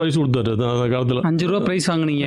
Price கொடுத்தாரு அந்த அந்த காலத்தில் அஞ்சு ரூபா பிரைஸ் வாங்குனீங்க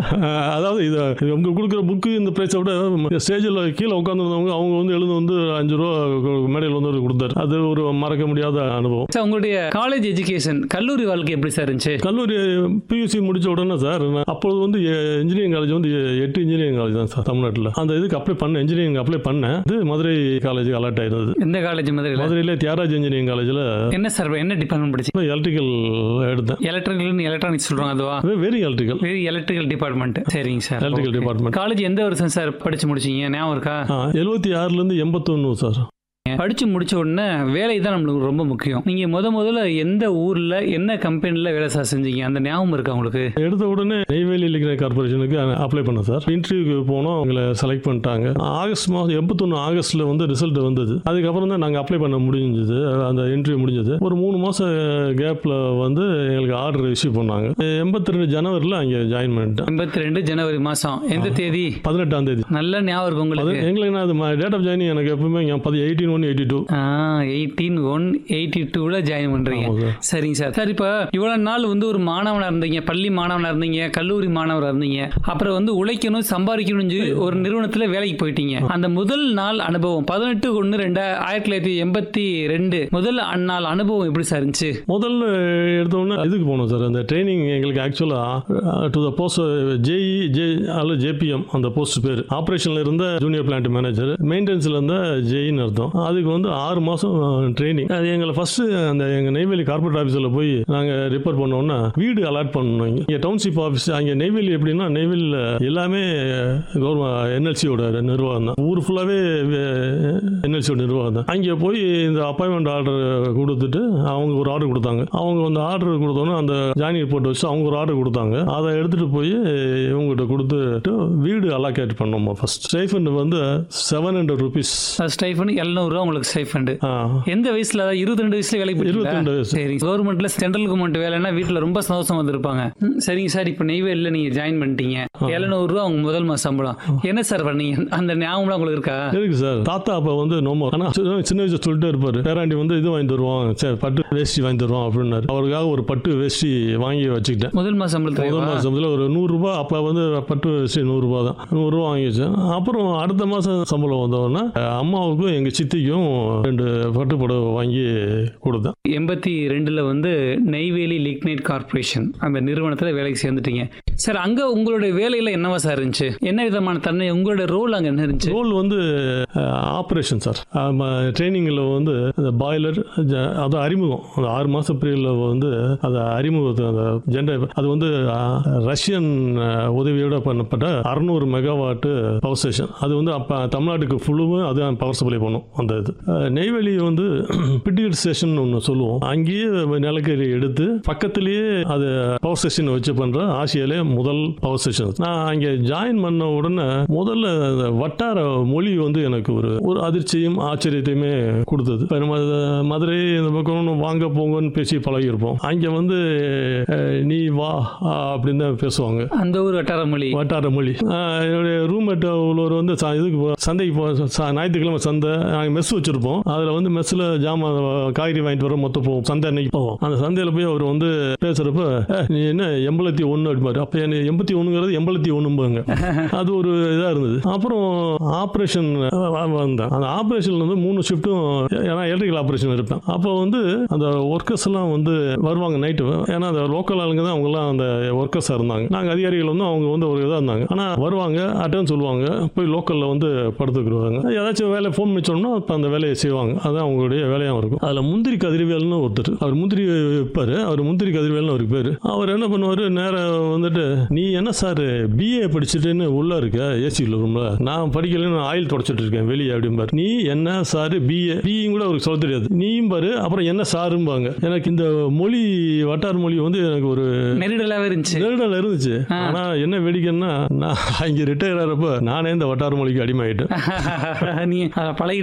அதாவது இது இது உங்க கொடுக்குற புக்கு இந்த ப்ரைஸை விட ஸ்டேஜில் கீழே உட்காந்துருந்தவங்க அவங்க வந்து எழுந்து வந்து அஞ்சு ரூபா மேடையில் வந்து ஒரு கொடுத்தாரு அது ஒரு மறக்க முடியாத அனுபவம் சார் உங்களுடைய காலேஜ் எஜுகேஷன் கல்லூரி வாழ்க்கை எப்படி சார் இருந்துச்சு கல்லூரி பியூசி முடிச்ச உடனே சார் நான் அப்பொழுது வந்து இன்ஜினியரிங் காலேஜ் வந்து எட்டு இன்ஜினியரிங் காலேஜ் தான் சார் தமிழ்நாட்டில் அந்த இதுக்கு அப்ளை பண்ணேன் இன்ஜினியரிங் அப்ளை பண்ணேன் இது மதுரை காலேஜ் அலர்ட் ஆயிருந்தது எந்த காலேஜ் மதுரையில் மதுரையில தியாகராஜ் இன்ஜினியரிங் காலேஜில் என்ன சார் என்ன டிபார்ட்மெண்ட் படிச்சு எலக்ட்ரிக்கல் எடுத்தேன் எலக்ட்ரிக்கல் எலக்ட்ரானிக்ஸ் சொல்றாங்க அதுவா very electrical very electrical department சரிங்க சார் எலக்ட்ரிக்கல் டிபார்ட்மெண்ட் காலேஜ் எந்த வருஷம் சார் படிச்சு முடிச்சீங்க ஞாபகம் இருக்கா எழுபத்தி ஆறுலேருந்து எண்பத்தொன்று சார் படிச்சு முடிச்ச உடனே வேலை தான் நம்மளுக்கு ரொம்ப முக்கியம் நீங்க முத முதல்ல எந்த ஊர்ல என்ன கம்பெனில வேலை சார் செஞ்சீங்க அந்த ஞாபகம் இருக்கா உங்களுக்கு எடுத்த உடனே நெய்வேலி லிக்னைட் கார்பரேஷனுக்கு அப்ளை பண்ணேன் சார் இன்டர்வியூக்கு போனோம் அவங்கள செலக்ட் பண்ணிட்டாங்க ஆகஸ்ட் மாதம் எண்பத்தொன்று ஆகஸ்ட்டில் வந்து ரிசல்ட் வந்தது அதுக்கப்புறம் தான் நாங்கள் அப்ளை பண்ண முடிஞ்சது அந்த இன்டர்வியூ முடிஞ்சது ஒரு மூணு மாதம் கேப்பில் வந்து எங்களுக்கு ஆர்டர் இஷ்யூ பண்ணாங்க எண்பத்தி ரெண்டு ஜனவரியில் அங்கே ஜாயின் பண்ணிட்டேன் எண்பத்தி ரெண்டு ஜனவரி மாசம் எந்த தேதி பதினெட்டாம் தேதி நல்ல ஞாபகம் இருக்கு அது உங்களுக்கு எங்களுக்கு என்ன அது டேட் ஆஃப் ஜாயினிங் எனக்கு எப்பவுமே பதி eighteen one eighty two eighteen one eighty டூல ஜாயின் பண்றீங்க ஆமாம் சார் சரிங்க சார் சார் இப்போ இவ்வளவு நாள் வந்து ஒரு மாணவனா இருந்தீங்க பள்ளி மாணவனா இருந்தீங்க கல்லூரி மாணவரா இருந்தீங்க அப்புறம் வந்து உழைக்கணும் சம்பாதிக்கணும்னு சொல்லி ஒரு நிறுவனத்துல வேலைக்கு போயிட்டீங்க அந்த முதல் நாள் அனுபவம் பதினெட்டு ஒன்று ரெண்டு ஆயிரத்தி தொள்ளாயிரத்தி எண்பத்தி ரெண்டு முதல் நாள் அனுபவம் எப்படி சார் இருந்துச்சு முதல்ல எடுத்தோடனே இதுக்கு போனோம் சார் அந்த ட்ரைனிங் எங்களுக்கு ஆக்சுவலாக to the post JE J அல்லது ஜேபிஎம் அந்த போஸ்ட் பேர் ஆப்ரேஷனில் இருந்த ஜூனியர் பிளான்ட் மேனேஜர் மெயின்டெனன்ஸில் இருந்த ஜேஇன்னு அர்த்தம் அதுக்கு வந்து ஆறு மாதம் ட்ரைனிங் அது எங்களை ஃபஸ்ட்டு அந்த எங்கள் நெய்வேலி கார்பரேட் ஆஃபீஸில் போய் நாங்கள் ரிப்போர்ட் பண்ணோன்னா வீடு அலாட் பண்ணணும் இங்கே இங்கே டவுன்ஷிப் ஆஃபீஸ் அங்கே நெய்வேலி எப்படின்னா நெய்வேலியில் எல்லாமே கவர்மெண்ட் என்எல்சியோட நிர்வாகம் தான் ஊர் ஃபுல்லாகவே என்எல்சியோட நிர்வாகம் தான் அங்கே போய் இந்த அப்பாயின்மெண்ட் ஆர்டர் கொடுத்துட்டு அவங்க ஒரு ஆர்டர் கொடுத்தாங்க அவங்க அந்த ஆர்டர் கொடுத்தோன்னே அந்த ஜாயினிங் ரிப்போர்ட் வச்சு அவங்க ஒரு ஆர்டர் கொடுத்தாங்க அதை எடுத்துகிட்டு போய் இவங்ககிட்ட கொடுத்துட்டு வீடு அலாக்கேட் பண்ணோம் ஃபர்ஸ்ட் ஸ்டைஃபண்ட் வந்து செவன் ஹண்ட்ரட் ருபீஸ் ஸ்டைஃபன் எழுநூறுவா உங்களுக்கு ஸ்டைஃபண்ட் எந்த வயசுல அதாவது இருபத்தி ரெண்டு வயசுல வேலைக்கு போயிட்டீங்களா? இருபத்தி ரெண்டு வயசு சரி கவர்மெண்ட்ல சென்ட்ரல் கவர்மெண்ட் வேலைன்னா வீட்டுல ரொம்ப சந்தோஷம் வந்திருப்பாங்க ம், சரிங்க சார் இப்போ நெய்வேலியில் நீங்க ஜாயின் பண்ணிட்டீங்க எழுநூறு ரூபா உங்க முதல் மாசம் சம்பளம் என்ன சார் பண்ணீங்க அந்த ஞாபகம் உங்களுக்கு இருக்கா இருக்கு சார் தாத்தா அப்போ வந்து நோமோ ஆனால் சின்ன வயசு சொல்லிட்டே இருப்பாரு பேராண்டி வந்து இது வாங்கி தருவான் சரி பட்டு வேஷ்டி வாங்கி தருவான் அப்படின்னாரு அவருக்காக ஒரு பட்டு வேஷ்டி வாங்கி வச்சுக்கிட்டேன் முதல் மாசம் முதல் சம்பளத்துல மாதத்தில் ஒரு நூறுரூபா அப்போ வந்து பட்டு வேஷ்டி நூறுரூபா தான் நூறுரூவா வாங்கி வச்சேன் அப்புறம் அடுத்த மாதம் சம்பளம் வந்தோடனே அம்மாவுக்கும் எங்கள் சித்திக்கும் ரெண்டு பட்டு புடவை வாங்கி கொடுத்தேன் எண்பத்தி ரெண்டுல வந்து நெய்வேலி லிக்னைட் கார்ப்பரேஷன் அந்த நிறுவனத்துல வேலைக்கு சேர்ந்துட்டீங்க சார் அங்க உங்களுடைய வேலையில என்னவா சார் இருந்துச்சு என்ன விதமான தன்மை உங்களுடைய ரோல் அங்க என்ன இருந்துச்சு ரோல் வந்து ஆப்ரேஷன் சார் ட்ரைனிங்கில் வந்து அந்த பாய்லர் அது அறிமுகம் அந்த ஆறு மாத பீரியடில் வந்து அது அறிமுகத்தை அந்த ஜென்ரல் அது வந்து அஹ், ரஷ்யன் அஹ், உதவியோட பண்ணப்பட்ட அறுநூறு மெகாவாட்டு பவர் ஸ்டேஷன் அது வந்து அப்போ தமிழ்நாட்டுக்கு ஃபுல்லுமே அது பவர் சப்ளை பண்ணும் அந்த இது அஹ், நெய்வேலி வந்து பிட்டிகட் ஸ்டேஷன் ஒன்று சொல்லுவோம் அங்கேயே நிலக்கரி எடுத்து பக்கத்துலேயே அது பவர் ஸ்டேஷன் வச்சு பண்ணுற ஆசியாலே முதல் பவர் ஸ்டேஷன் நான் அங்கே ஜாயின் பண்ண உடனே முதல்ல அந்த வட்டார மொழி வந்து எனக்கு ஒரு ஒரு அதிர்ச்சியும் ஆச்சரியத்தையுமே கொடுத்தது இப்போ நம்ம இந்த மதுரை இந்த பக்கம் வாங்க போங்கன்னு பேசி பழகியிருப்போம் அங்கே வந்து அஹ், நீ வா அஹ், அப்படின்னு தான் பேசுவாங்க அந்த ஊர் வட்டார மொழி வட்டார மொழி ஆஹ் என்னுடைய ரூம்மேட் உள்ளவர் வந்து ச- இதுக்கு போ- சந்தைக்கு போ ச- ஞாயிற்றுக்கிழமை சந்தை நாங்கள் மெஸ் வச்சுருப்போம் அதில் வந்து மெஸ்ஸில் ஜாமான் காய்கறி வாங்கிட்டு வர மொத்தம் போவோம் சந்தை அன்னைக்கு போவோம் அந்த சந்தையில் போய் அவர் வந்து பேசுகிறப்ப நீ என்ன எண்பத்தி ஒன்று அப்படிமாரு அப்போ என்ன எண்பத்தி ஒன்றுங்கிறது எண்பத்தி ஒன்றும்பாங்க அது ஒரு இதாக இருந்தது அப்புறம் ஆப்ரேஷன் வந்தேன் அந்த ஆப்ரேஷனில் வந்து மூணு ஷிஃப்ட்டும் ஏன்னா எலக்ட்ரிக்கல் ஆப்ரேஷன் இருப்பேன் அப்போ வந்து அந்த ஒர்க்கர்ஸ் எல்லாம் வந்து வருவாங்க நைட்டு ஏன்னா அந்த லோக்கல் ஆளுங்க தான் அவங்கெல்லாம் அந்த ஒர்க்கர்ஸாக இருந்தாங்க நாங்கள் அதிகாரிகள் வந்து அவங்க வந்து ஒரு இதாக இருந்தாங்க ஆனால் வருவாங்க அட்டன் சொல்லுவாங்க போய் லோக்கலில் வந்து படுத்துக்கிடுவாங்க ஏதாச்சும் வேலை ஃபோன் பண்ணிச்சோம்னா அப்போ அந்த வேலையை செய்வாங்க அதான் அவங்களுடைய வேலையாக இருக்கும் அதில் முந்திரி கதிர்வேல்னு ஒருத்தர் அவர் முந்திரி வைப்பார் அவர் முந்திரி கதிர்வேல்னு அவருக்கு பேர் அவர் என்ன பண்ணுவார் நேராக வந்துட்டு நீ என்ன சார் பிஏ படிச்சுட்டுன்னு உள்ளே இருக்க ஏசியில் ரூம்ல நான் படிக்கலன்னு ஆயில் தொடச்சிட்டு இருக்கேன் வெளியே அப்படிம்பாரு நீ என்ன சார் பிஏ பியும் கூட அவருக்கு சொல்ல தெரியாது நீயும் பாரு அப்புறம் என்ன சாரும்பாங்க எனக்கு இந்த மொழி வட்டார் மொழி வந்து எனக்கு ஒரு நெருடலாவே இருந்துச்சு நெருடல் இருந்துச்சு ஆனா என்ன வேடிக்கைன்னா நான் இங்க ரிட்டையர் ஆகிறப்ப நானே இந்த வட்டார மொழிக்கு அடிமையாயிட்டேன் நீ அதை பழகிட்டீங்க அப்படி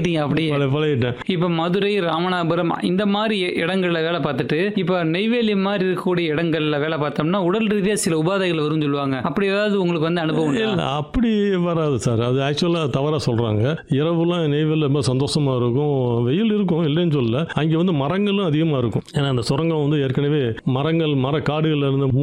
பழைய பழைய பழகிட்டேன் இப்ப மதுரை ராமநாதபுரம் இந்த மாதிரி இடங்கள்ல வேலை பார்த்துட்டு இப்ப நெய்வேலி மாதிரி இருக்கக்கூடிய இடங்கள்ல வேலை பார்த்தோம்னா உடல் ரீதியா சில உபாதைகள் வரும்னு சொல்லுவாங்க அப்படி ஏதாவது உங்களுக்கு வந்து அனுபவம் உண்டா? இல்லை அப்படி வராது சார் அது ஆக்சுவலாக தவறாக சொல்கிறாங்க இரவுலாம் நெய்வேலியில் ரொம்ப சந்தோஷமாக இருக்கும் வெயில் இருக்கும் இல்லைன்னு சொல்லல அங்கே வந்து மரங்களும் அதிகமாக இருக்கும் ஏன்னா அந்த சுரங்கம் வந்து ஏற்கனவே மரங்கள் மர காடுகள்ல இருந்து